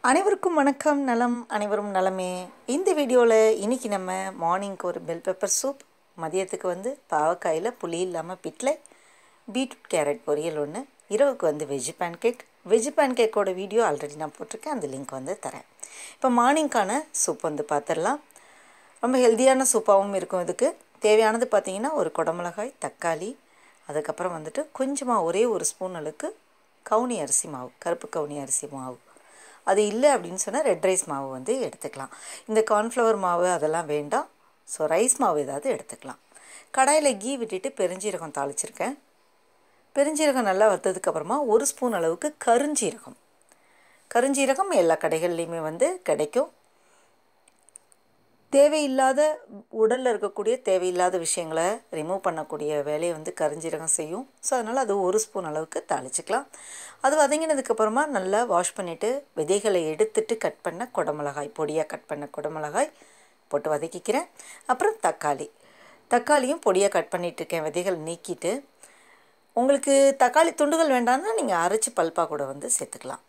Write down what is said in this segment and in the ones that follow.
அனைவருக்கும் வணக்கம் நலம் அனைவரும் நலமே இந்த வீடியோவில் இன்றைக்கி நம்ம மார்னிங்க்கு ஒரு பெல் பெப்பர் சூப் மதியத்துக்கு வந்து பாவக்காயில் புளி இல்லாமல் பிட்லை பீட்ரூட் கேரட் பொரியல் ஒன்று இரவுக்கு வந்து வெஜ் பேன்கேக் வெஜ் பேன்கேக்கோட வீடியோ ஆல்ரெடி நான் போட்டிருக்கேன் அந்த லிங்க் வந்து தரேன் இப்போ மார்னிங்க்கான சூப் வந்து பார்த்துடலாம் ரொம்ப ஹெல்த்தியான சூப்பாகவும் இருக்கும் இதுக்கு தேவையானது பார்த்திங்கன்னா ஒரு குடமிளகாய் தக்காளி அதுக்கப்புறம் வந்துட்டு கொஞ்சமாக ஒரே ஒரு ஸ்பூன் அளவுக்கு கவுனி அரிசி மாவு கருப்பு கவுனி அரிசி மாவு அது இல்லை அப்படின்னு சொன்னால் ரெட் ரைஸ் மாவு வந்து எடுத்துக்கலாம் இந்த கார்ன்ஃப்ளவர் மாவு அதெல்லாம் வேண்டாம் ஸோ ரைஸ் மாவு ஏதாவது எடுத்துக்கலாம் கடாயில் கீ விட்டுட்டு பெருஞ்சீரகம் தாளிச்சிருக்கேன் பெருஞ்சீரகம் நல்லா வற்றதுக்கப்புறமா ஒரு ஸ்பூன் அளவுக்கு கருஞ்சீரகம் கருஞ்சீரகம் எல்லா கடைகள்லேயுமே வந்து கிடைக்கும் தேவையில்லாத உடலில் இருக்கக்கூடிய தேவையில்லாத விஷயங்களை ரிமூவ் பண்ணக்கூடிய வேலையை வந்து கரிஞ்சீரகம் செய்யும் ஸோ அதனால் அது ஒரு ஸ்பூன் அளவுக்கு தாளிச்சிக்கலாம் அது வதங்கினதுக்கப்புறமா நல்லா வாஷ் பண்ணிவிட்டு விதைகளை எடுத்துட்டு கட் பண்ண குடமிளகாய் பொடியாக கட் பண்ண குடமிளகாய் போட்டு வதக்கிக்கிறேன் அப்புறம் தக்காளி தக்காளியும் பொடியாக கட் பண்ணிகிட்ருக்கேன் விதைகள் நீக்கிட்டு உங்களுக்கு தக்காளி துண்டுகள் வேண்டாம்னா நீங்கள் அரைச்சி பல்பாக கூட வந்து சேர்த்துக்கலாம்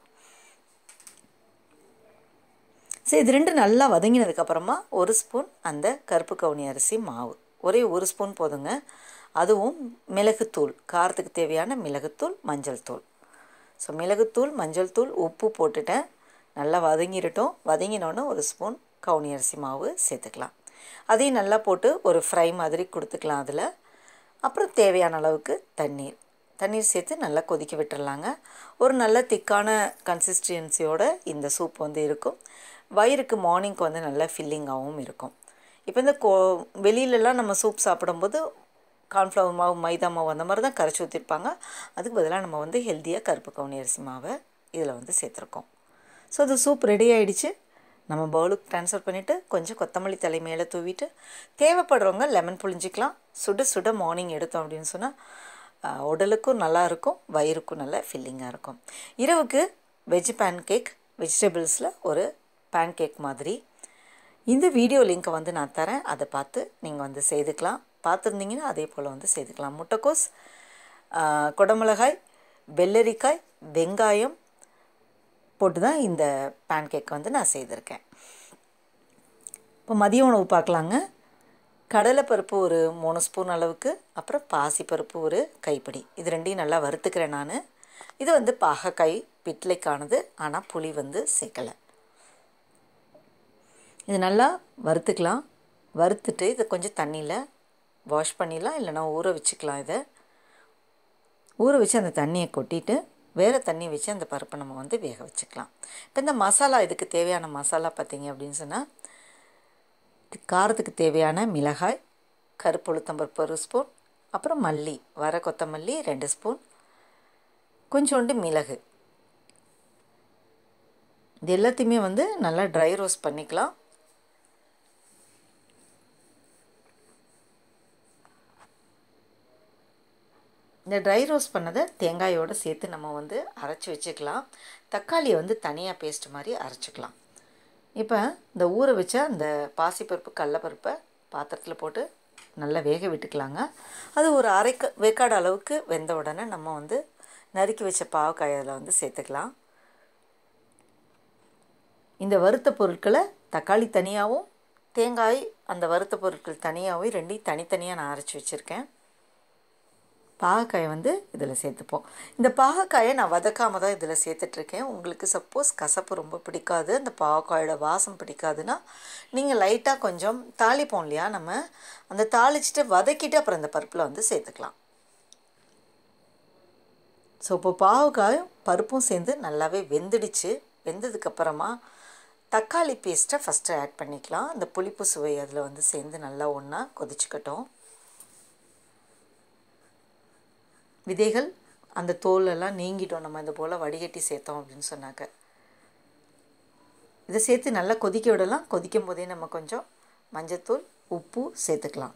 ஸோ இது ரெண்டு நல்லா வதங்கினதுக்கப்புறமா ஒரு ஸ்பூன் அந்த கருப்பு கவுனி அரிசி மாவு ஒரே ஒரு ஸ்பூன் போதுங்க அதுவும் மிளகுத்தூள் காரத்துக்கு தேவையான மிளகுத்தூள் மஞ்சள் தூள் ஸோ மிளகுத்தூள் மஞ்சள் தூள் உப்பு போட்டுட்டேன் நல்லா வதங்கிடட்டும் வதங்கினோன்னே ஒரு ஸ்பூன் கவுனி அரிசி மாவு சேர்த்துக்கலாம் அதையும் நல்லா போட்டு ஒரு ஃப்ரை மாதிரி கொடுத்துக்கலாம் அதில் அப்புறம் தேவையான அளவுக்கு தண்ணீர் தண்ணீர் சேர்த்து நல்லா கொதிக்க விட்டுறலாங்க ஒரு நல்ல திக்கான கன்சிஸ்டன்சியோட இந்த சூப் வந்து இருக்கும் வயிறுக்கு மார்னிங்க்கு வந்து நல்ல ஃபில்லிங்காகவும் இருக்கும் இப்போ இந்த கோ வெளியிலலாம் நம்ம சூப் சாப்பிடும்போது கார்ன்ஃப்ளவர் மாவு மைதா மாவு அந்த மாதிரி தான் கரைச்சி ஊற்றிருப்பாங்க அதுக்கு பதிலாக நம்ம வந்து ஹெல்த்தியாக கருப்பு கவுனி அரிசி மாவை இதில் வந்து சேர்த்துருக்கோம் ஸோ அது சூப் ரெடி ஆகிடுச்சு நம்ம பவுலுக்கு ட்ரான்ஸ்ஃபர் பண்ணிவிட்டு கொஞ்சம் கொத்தமல்லி தலை மேலே தூவிட்டு தேவைப்படுறவங்க லெமன் புழிஞ்சிக்கலாம் சுட சுட மார்னிங் எடுத்தோம் அப்படின்னு சொன்னால் உடலுக்கும் நல்லா இருக்கும் வயிறுக்கும் நல்ல ஃபில்லிங்காக இருக்கும் இரவுக்கு வெஜ் பேன் கேக் வெஜிடபிள்ஸில் ஒரு பேன் கேக் மாதிரி இந்த வீடியோ லிங்க்கை வந்து நான் தரேன் அதை பார்த்து நீங்கள் வந்து செய்துக்கலாம் பார்த்துருந்தீங்கன்னா அதே போல் வந்து செய்துக்கலாம் முட்டைக்கோஸ் குடமிளகாய் வெள்ளரிக்காய் வெங்காயம் போட்டு தான் இந்த பேன் கேக் வந்து நான் செய்திருக்கேன் இப்போ மதிய உணவு பார்க்கலாங்க கடலைப்பருப்பு ஒரு மூணு ஸ்பூன் அளவுக்கு அப்புறம் பாசிப்பருப்பு ஒரு கைப்பிடி இது ரெண்டையும் நல்லா வறுத்துக்கிறேன் நான் இது வந்து பாகக்காய் பிட்லைக்கானது ஆனால் புளி வந்து சேர்க்கலை இது நல்லா வறுத்துக்கலாம் வறுத்துட்டு இதை கொஞ்சம் தண்ணியில் வாஷ் பண்ணிடலாம் இல்லைனா ஊற வச்சுக்கலாம் இதை ஊற வச்சு அந்த தண்ணியை கொட்டிட்டு வேறு தண்ணி வச்சு அந்த பருப்பை நம்ம வந்து வேக வச்சுக்கலாம் இப்போ இந்த மசாலா இதுக்கு தேவையான மசாலா பார்த்திங்க அப்படின்னு சொன்னால் காரத்துக்கு தேவையான மிளகாய் கருப்பு உளுத்தம்பருப்பு ஒரு ஸ்பூன் அப்புறம் மல்லி வர கொத்தமல்லி ரெண்டு ஸ்பூன் கொஞ்சோண்டு மிளகு இது எல்லாத்தையுமே வந்து நல்லா ட்ரை ரோஸ்ட் பண்ணிக்கலாம் இந்த ட்ரை ரோஸ்ட் பண்ணதை தேங்காயோடு சேர்த்து நம்ம வந்து அரைச்சி வச்சுக்கலாம் தக்காளியை வந்து தனியாக பேஸ்ட் மாதிரி அரைச்சிக்கலாம் இப்போ இந்த ஊற வச்ச அந்த பாசிப்பருப்பு கடலப்பருப்பை பாத்திரத்தில் போட்டு நல்லா வேக விட்டுக்கலாங்க அது ஒரு அரைக்க வேக்காடு அளவுக்கு வெந்த உடனே நம்ம வந்து நறுக்கி வச்ச பாவக்காய் அதில் வந்து சேர்த்துக்கலாம் இந்த வறுத்த பொருட்களை தக்காளி தனியாகவும் தேங்காய் அந்த வறுத்த பொருட்கள் தனியாகவும் ரெண்டையும் தனித்தனியாக நான் அரைச்சி வச்சுருக்கேன் பாகக்காயை வந்து இதில் சேர்த்துப்போம் இந்த பாகக்காயை நான் வதக்காமல் தான் இதில் சேர்த்துட்ருக்கேன் உங்களுக்கு சப்போஸ் கசப்பு ரொம்ப பிடிக்காது அந்த பாகக்காயோட வாசம் பிடிக்காதுன்னா நீங்கள் லைட்டாக கொஞ்சம் தாளிப்போம் இல்லையா நம்ம அந்த தாளிச்சிட்டு வதக்கிட்டு அப்புறம் அந்த பருப்பில் வந்து சேர்த்துக்கலாம் ஸோ இப்போ பாவக்காயும் பருப்பும் சேர்ந்து நல்லாவே வெந்துடுச்சு வெந்ததுக்கப்புறமா தக்காளி பேஸ்ட்டை ஃபஸ்ட்டு ஆட் பண்ணிக்கலாம் அந்த புளிப்பு சுவை அதில் வந்து சேர்ந்து நல்லா ஒன்றா கொதிச்சுக்கட்டும் விதைகள் அந்த தோலெல்லாம் நீங்கிட்டோம் நம்ம இந்த போல் வடிகட்டி சேர்த்தோம் அப்படின்னு சொன்னாக்க இதை சேர்த்து நல்லா கொதிக்க விடலாம் கொதிக்கும் போதே நம்ம கொஞ்சம் மஞ்சத்தூள் உப்பு சேர்த்துக்கலாம்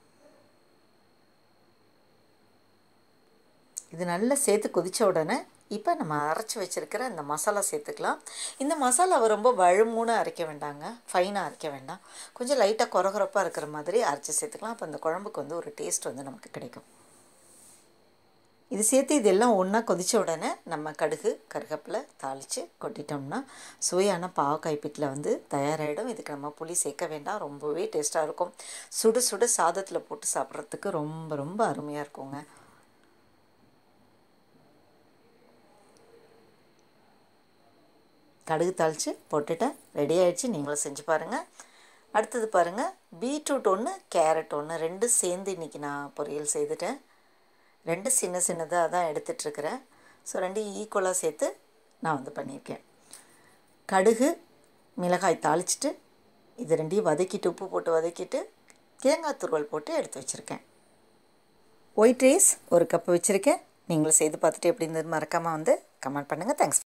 இது நல்லா சேர்த்து கொதித்த உடனே இப்போ நம்ம அரைச்சி வச்சுருக்கிற இந்த மசாலா சேர்த்துக்கலாம் இந்த மசாலாவை ரொம்ப வழுமூணு அரைக்க வேண்டாங்க ஃபைனாக அரைக்க வேண்டாம் கொஞ்சம் லைட்டாக குறகுறப்பாக இருக்கிற மாதிரி அரைச்சி சேர்த்துக்கலாம் அப்போ இந்த குழம்புக்கு வந்து ஒரு டேஸ்ட் வந்து நமக்கு கிடைக்கும் இது சேர்த்து இதெல்லாம் ஒன்றா கொதித்த உடனே நம்ம கடுகு கருகப்பில் தாளித்து கொட்டிட்டோம்னா சுவையான பாவக்காய் பிட்டில் வந்து தயாராகிடும் இதுக்கு நம்ம புளி சேர்க்க வேண்டாம் ரொம்பவே டேஸ்ட்டாக இருக்கும் சுடு சுடு சாதத்தில் போட்டு சாப்பிட்றதுக்கு ரொம்ப ரொம்ப அருமையாக இருக்குங்க கடுகு தாளித்து போட்டுட்டேன் ரெடி ஆகிடுச்சு நீங்களும் செஞ்சு பாருங்கள் அடுத்தது பாருங்கள் பீட்ரூட் ஒன்று கேரட் ஒன்று ரெண்டு சேர்ந்து இன்றைக்கி நான் பொரியல் செய்துட்டேன் ரெண்டு சின்ன சின்னதாக தான் எடுத்துகிட்ருக்கிறேன் ஸோ ரெண்டு ஈக்குவலாக சேர்த்து நான் வந்து பண்ணியிருக்கேன் கடுகு மிளகாய் தாளிச்சிட்டு இது ரெண்டையும் வதக்கிட்டு உப்பு போட்டு வதக்கிட்டு தேங்காய் துருவல் போட்டு எடுத்து வச்சுருக்கேன் ஒயிட் ரைஸ் ஒரு கப்பு வச்சுருக்கேன் நீங்களும் செய்து பார்த்துட்டு எப்படி இருந்தது மறக்காமல் வந்து கமெண்ட் பண்ணுங்கள் தேங்க்ஸ்